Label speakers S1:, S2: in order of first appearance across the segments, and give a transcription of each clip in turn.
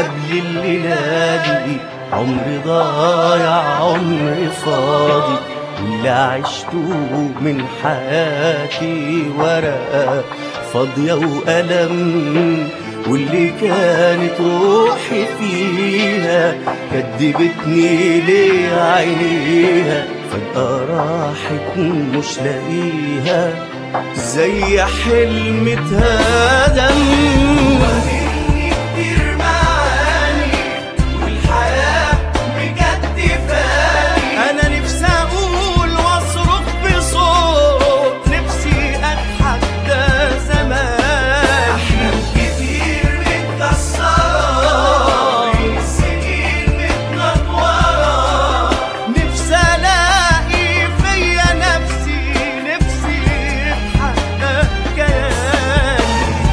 S1: قبل الليلة دي عمري ضايع عمري فاضي واللي عشته من حياتي ورقة فاضية وألم واللي كانت روحي فيها كدبتني ليه عينيها فجأة راحت مش لاقيها زي حلم اتهدم واخدني كتير معاني والحياة بجد فاني أنا نفسي أقول وأصرخ بصوت نفسي أضحك ده زمان أحلام كتير متكسرة السنين متنطورة نفسي ألاقي فيا نفسي نفسي اتحقق كياني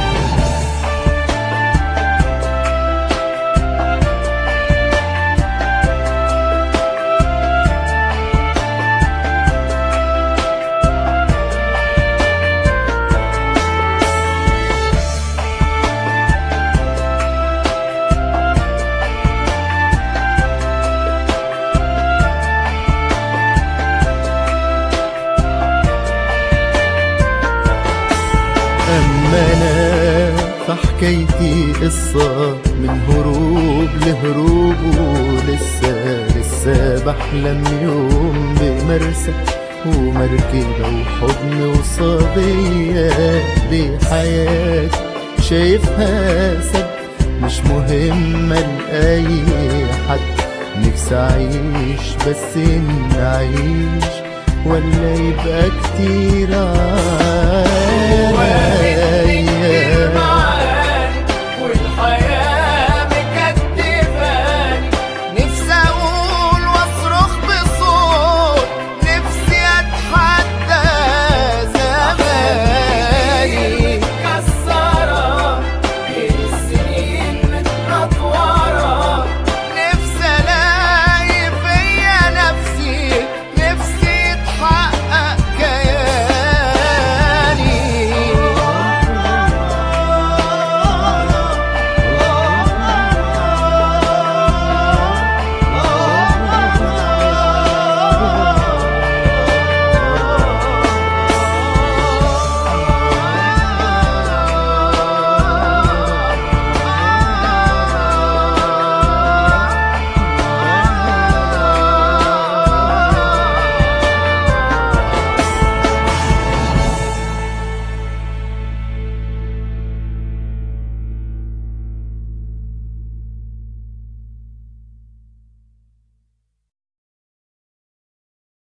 S2: أما أنا فحكايتي قصة من هروب لهروب ولسه لسه بحلم يوم بمرسى ومركبة وحضن وصبية بحياتي شايفها سب مش مهمة لأي حد نفسي أعيش بس إن أعيش ولا يبقى كتير عليا